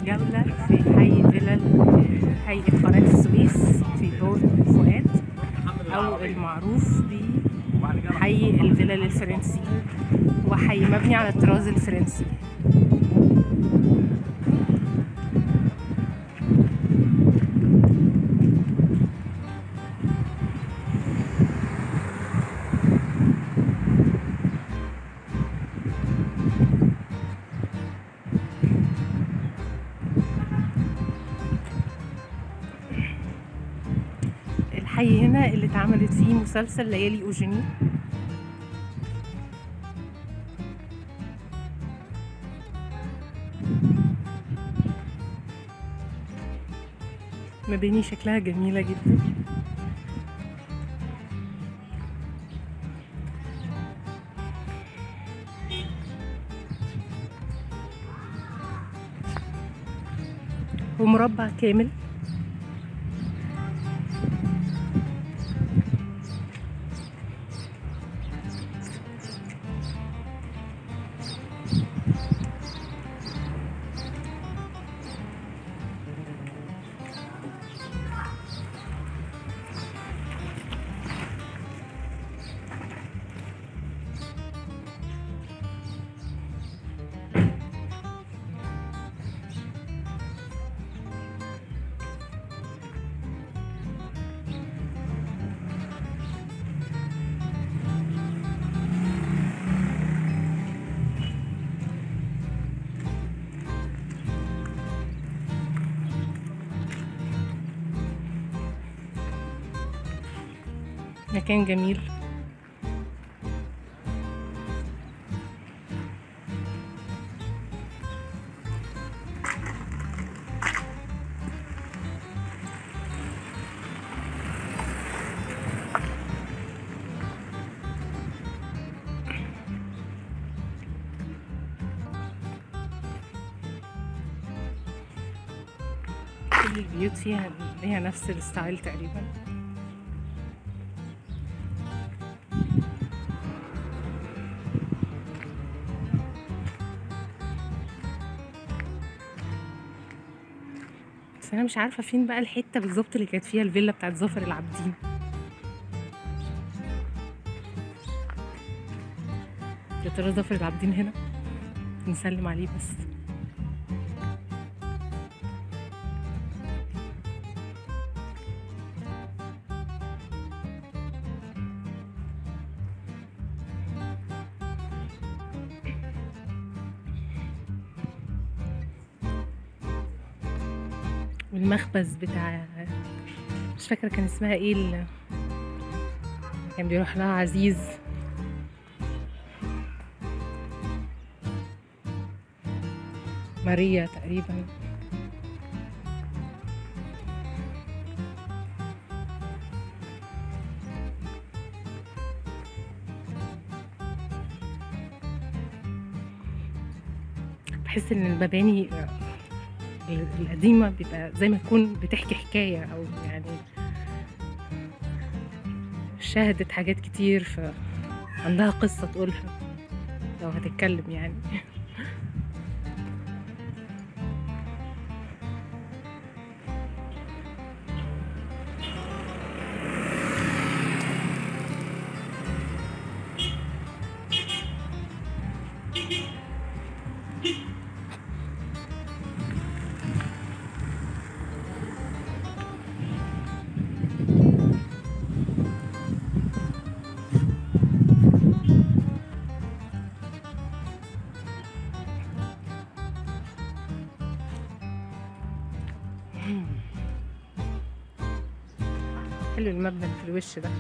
جولة في حي فيلل حي قناة السويس في بورت فؤاد أو المعروف بحي الفلل الفرنسي وحي مبني على الطراز الفرنسي الحي هنا اللي اتعملت فيه مسلسل ليالي أوجيني مباني شكلها جميلة جدا ومربع كامل مكان جميل كل البيوت فيها ليها نفس الستايل تقريبا بس انا مش عارفه فين بقى الحته بالظبط اللي كانت فيها الفيلا بتاعت ظافر العابدين يا ترى ظافر العابدين هنا نسلم عليه بس والمخبز بتاع مش فاكرة كان اسمها ايه ال... كان بيروح لها عزيز ماريا تقريبا بحس ان المباني القديمة بيبقى زي ما تكون بتحكي حكاية أو يعني شاهدت حاجات كتير فعندها قصة تقولها لو هتتكلم يعني حلو المبنى اللي في الوش ده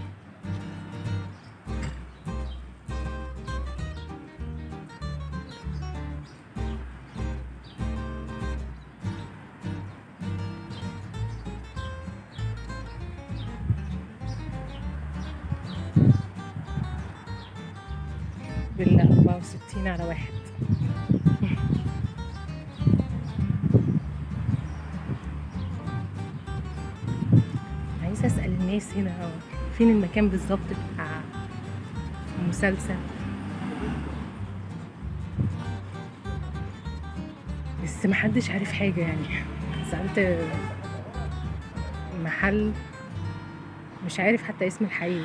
بالله 64 على واحد عايزة أسأل الناس هنا فين المكان بالظبط بتاع المسلسل بس محدش عارف حاجة يعني سألت محل مش عارف حتى اسم الحي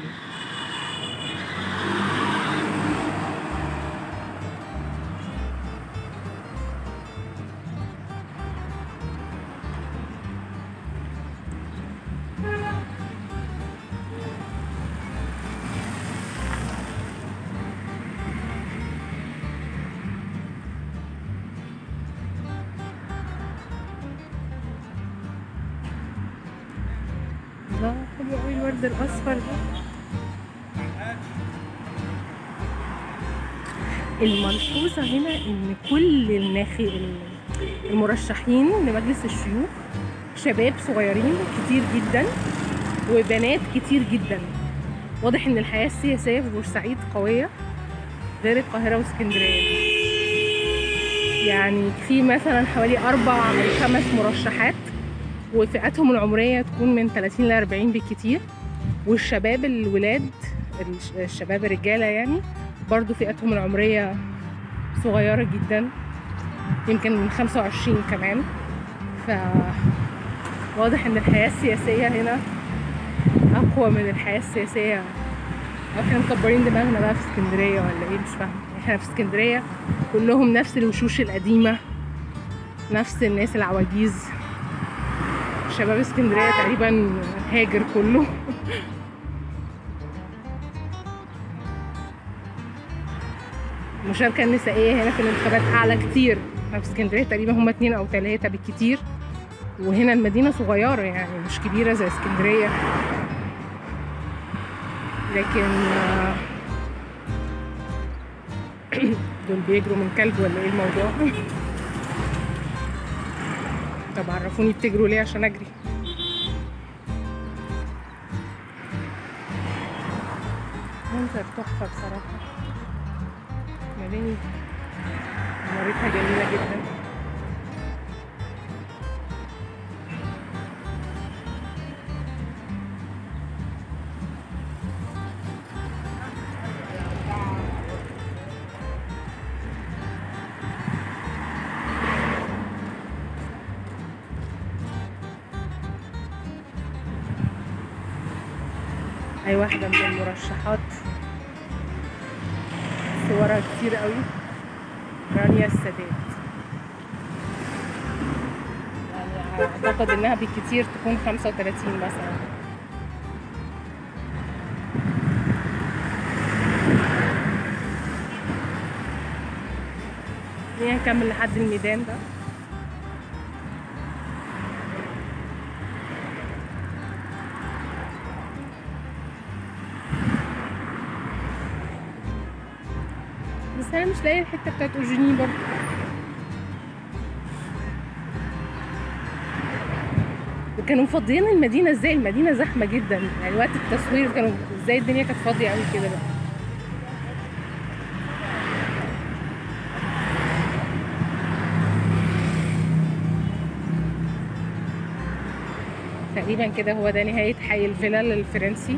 الله حلو قوي الورد الاصفر ده الملحوظة هنا ان كل الناخي المرشحين لمجلس الشيوخ شباب صغيرين كتير جدا وبنات كتير جدا واضح ان الحياة السياسية في بورسعيد قوية غير القاهرة واسكندرية يعني في مثلا حوالي أربع أو خمس مرشحات وفئاتهم العمرية تكون من 30 ل 40 بالكتير والشباب الولاد الش- الشباب الرجالة يعني برضو فئتهم العمرية صغيرة جدا يمكن من 25 كمان ف واضح ان الحياة السياسية هنا أقوى من الحياة السياسية أو احنا مكبرين دماغنا بقى في اسكندرية ولا ايه مش فاهمة احنا في اسكندرية كلهم نفس الوشوش القديمة نفس الناس العواجيز شباب اسكندرية تقريبا هاجر كله المشاركة النسائية هنا في الانتخابات أعلى كتير في اسكندرية تقريبا هم اتنين أو تلاتة بالكتير وهنا المدينة صغيرة يعني مش كبيرة زي اسكندرية لكن آه، دول بيجروا من كلب ولا ايه الموضوع طب عرفوني بتجروا ليه عشان اجري منظر تحفة بصراحة مباني عمارتها جميلة جدا أي واحدة من المرشحات صورها كتير قوي رانيا السادات يعني أعتقد إنها بالكتير تكون 35 مثلا خلينا نكمل لحد الميدان ده بس انا مش لاقيه الحته بتاعت اورجيني برضه كانوا مفضيين المدينه ازاي المدينه زحمه جدا يعني وقت التصوير كانوا ازاي الدنيا كانت فاضيه قوي كده بقى تقريبا كده هو ده نهايه حي الفيلل الفرنسي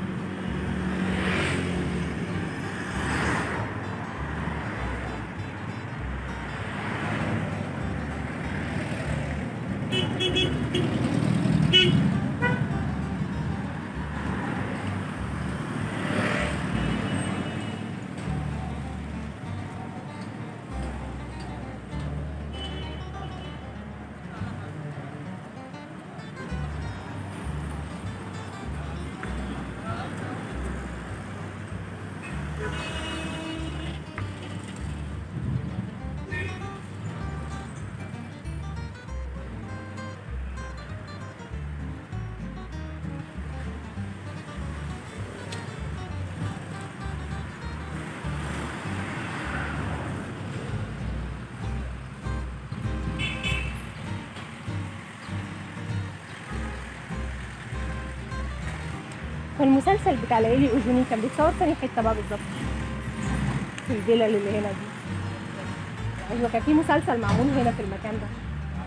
والمسلسل بتاع ليالي اوجوني كان بيتصور تاني حته بقى بالظبط في الفيلل اللي هنا دي ايوه كان في مسلسل معمول هنا في المكان ده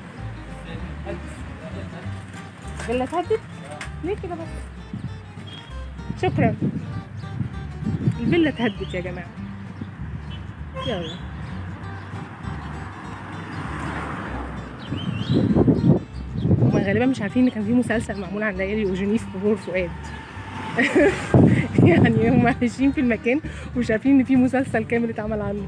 فيلا اتهدت ليه كده بس شكرا الفيلا اتهدت يا جماعه يلا هما غالبا مش عارفين ان كان في مسلسل معمول عن ليالي وجنيف في بور فؤاد يعني هم عايشين في المكان ومش عارفين ان في مسلسل كامل اتعمل عنه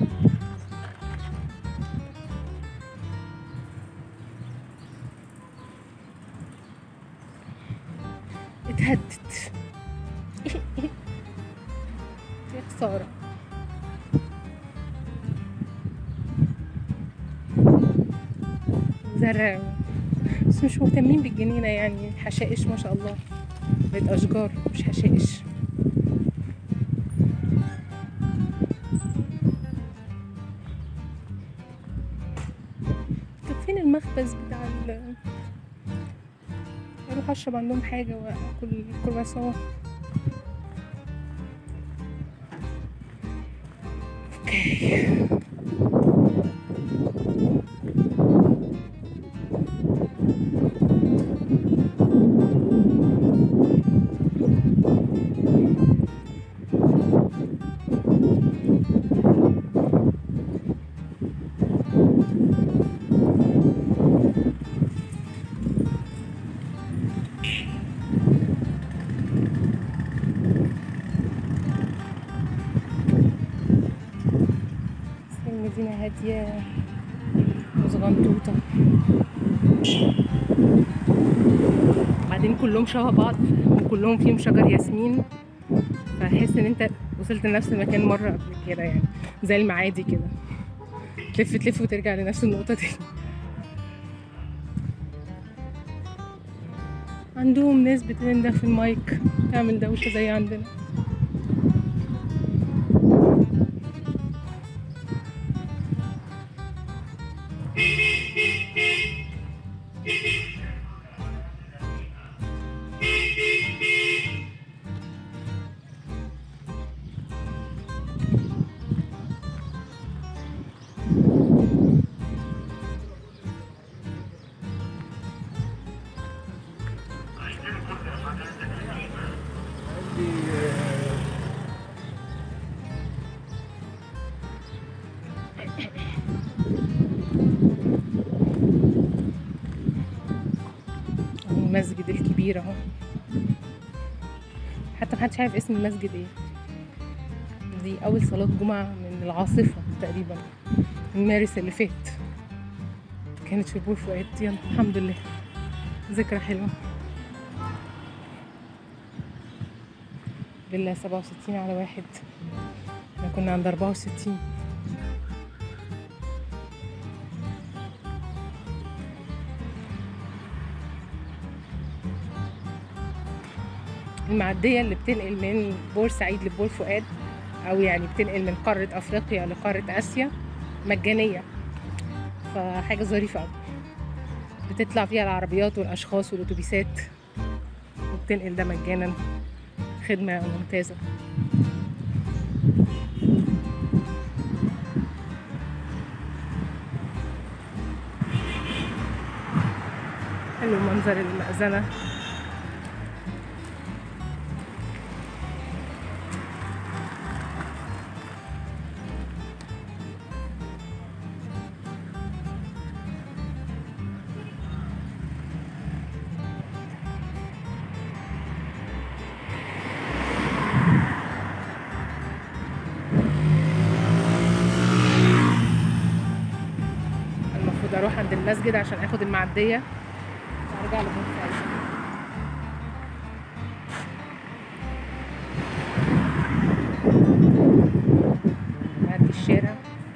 اتهدت يا خسارة زرع بس مش مهتمين بالجنينة يعني حشائش ما شاء الله بقت أشجار مش حشائش طب فين المخبز بتاع ال اروح اشرب عندهم حاجة واكل كرواسون اوكي بس المدينة هادية وصغنطوطة بعدين كلهم شبه بعض وكلهم فيهم شجر ياسمين فحس ان انت وصلت لنفس المكان مرة قبل كده يعني زي المعادي كده تلف تلف وترجع لنفس النقطة تاني عندهم ناس بتنده في المايك تعمل دوشة زي عندنا المسجد الكبير اهو حتى محدش عارف اسم المسجد ايه دي اول صلاة جمعة من العاصفة تقريبا من مارس اللي فات كانت في بور فؤاد يلا الحمد لله ذكرى حلوة بالله سبعة وستين على واحد احنا كنا عند أربعة وستين المعدية اللي بتنقل من بورسعيد لبور فؤاد أو يعني بتنقل من قارة أفريقيا لقارة آسيا مجانية فحاجة ظريفة أوي بتطلع فيها العربيات والأشخاص والأتوبيسات وبتنقل ده مجانا خدمة ممتازة حلو منظر المأذنة المفروض اروح عند المسجد عشان اخد المعديه وارجع لبورسعيد نعدي الشارع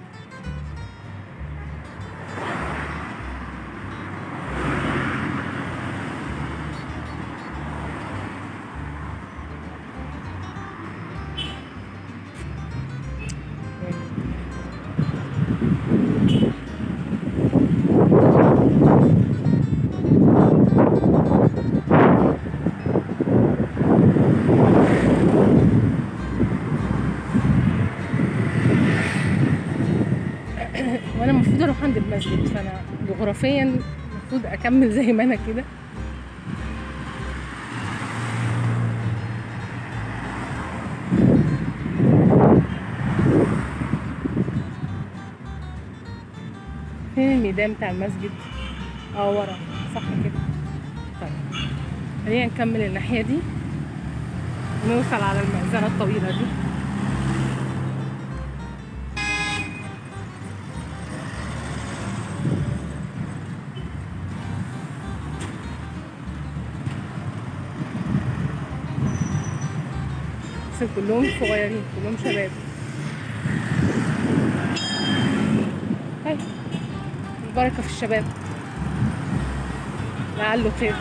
وانا المفروض اروح عند المسجد فانا جغرافيا المفروض اكمل زي ما انا كده فين الميدان بتاع المسجد اه ورا صح كده طيب خلينا نكمل الناحية دي ونوصل على المأذنة الطويلة دي بس كلهم صغيرين كلهم شباب طيب البركة في الشباب لعله خير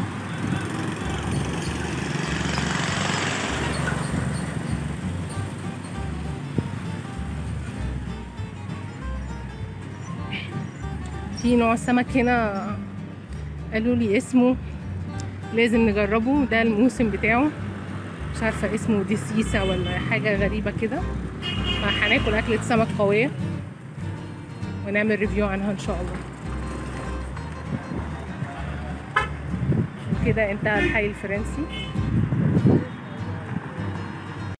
في نوع سمك هنا قالوا لي اسمه لازم نجربه ده الموسم بتاعه مش عارفة اسمه ديسيسا ولا حاجة غريبة كده فهناكل أكلة سمك قوية ونعمل ريفيو عنها إن شاء الله كده انتهى الحي الفرنسي